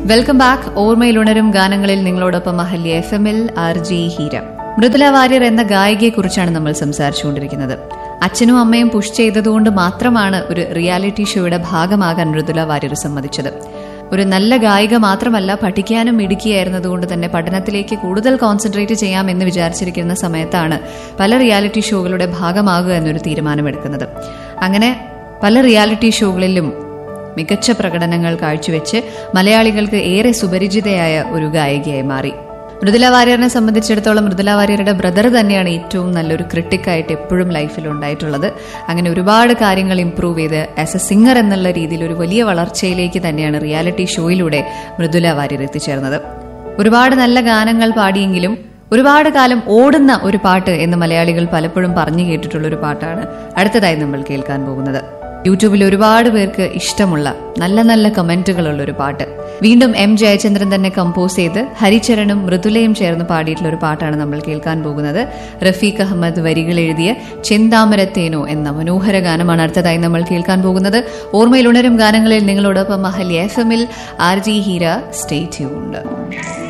welcome back ഓർമ്മയിലുണരും ഗാനങ്ങളിൽ നിങ്ങളോടൊപ്പം അഹല്യ എഫ് എമ്മിൽ ആർ ജി ഹീര മൃദുല വാര്യർ എന്ന ഗായികയെക്കുറിച്ചാണ് നമ്മൾ സംസാരിച്ചുകൊണ്ടിരിക്കുന്നത് അച്ഛനും അമ്മയും പുഷ് ചെയ്തതുകൊണ്ട് മാത്രമാണ് ഒരു റിയാലിറ്റി ഷോയുടെ ഭാഗമാകാൻ മൃദുല വാര്യർ സമ്മതിച്ചത് ഒരു നല്ല ഗായിക മാത്രമല്ല പഠിക്കാനും മിടുക്കിയായിരുന്നതുകൊണ്ട് തന്നെ പഠനത്തിലേക്ക് കൂടുതൽ കോൺസെൻട്രേറ്റ് ചെയ്യാം എന്ന് വിചാരിച്ചിരിക്കുന്ന സമയത്താണ് പല റിയാലിറ്റി ഷോകളുടെ ഭാഗമാകുക എന്നൊരു തീരുമാനമെടുക്കുന്നത് അങ്ങനെ പല റിയാലിറ്റി ഷോകളിലും മികച്ച പ്രകടനങ്ങൾ കാഴ്ചവെച്ച് മലയാളികൾക്ക് ഏറെ സുപരിചിതയായ ഒരു ഗായികയായി മാറി മൃദുല വാര്യറിനെ സംബന്ധിച്ചിടത്തോളം മൃദുല വാര്യരുടെ ബ്രദർ തന്നെയാണ് ഏറ്റവും നല്ലൊരു ക്രിട്ടിക്കായിട്ട് എപ്പോഴും ലൈഫിൽ ഉണ്ടായിട്ടുള്ളത് അങ്ങനെ ഒരുപാട് കാര്യങ്ങൾ ഇംപ്രൂവ് ചെയ്ത് ആസ് എ സിംഗർ എന്നുള്ള രീതിയിൽ ഒരു വലിയ വളർച്ചയിലേക്ക് തന്നെയാണ് റിയാലിറ്റി ഷോയിലൂടെ മൃദുല വാര്യർ എത്തിച്ചേർന്നത് ഒരുപാട് നല്ല ഗാനങ്ങൾ പാടിയെങ്കിലും ഒരുപാട് കാലം ഓടുന്ന ഒരു പാട്ട് എന്ന് മലയാളികൾ പലപ്പോഴും പറഞ്ഞു കേട്ടിട്ടുള്ള ഒരു പാട്ടാണ് അടുത്തതായി നമ്മൾ കേൾക്കാൻ പോകുന്നത് യൂട്യൂബിൽ ഒരുപാട് പേർക്ക് ഇഷ്ടമുള്ള നല്ല നല്ല കമന്റുകളുള്ള ഒരു പാട്ട് വീണ്ടും എം ജയചന്ദ്രൻ തന്നെ കമ്പോസ് ചെയ്ത് ഹരിചരണും മൃദുലയും ചേർന്ന് പാടിയിട്ടുള്ള ഒരു പാട്ടാണ് നമ്മൾ കേൾക്കാൻ പോകുന്നത് റഫീഖ് അഹമ്മദ് വരികൾ എഴുതിയ ചെന്താമരത്തേനോ എന്ന മനോഹര ഗാനമാണ് അടുത്തതായി നമ്മൾ കേൾക്കാൻ പോകുന്നത് ഓർമ്മയിൽ ഉണരും ഗാനങ്ങളിൽ നിങ്ങളോടൊപ്പം അഹല്യ എഫ് എമ്മിൽ R J Heera stay tuned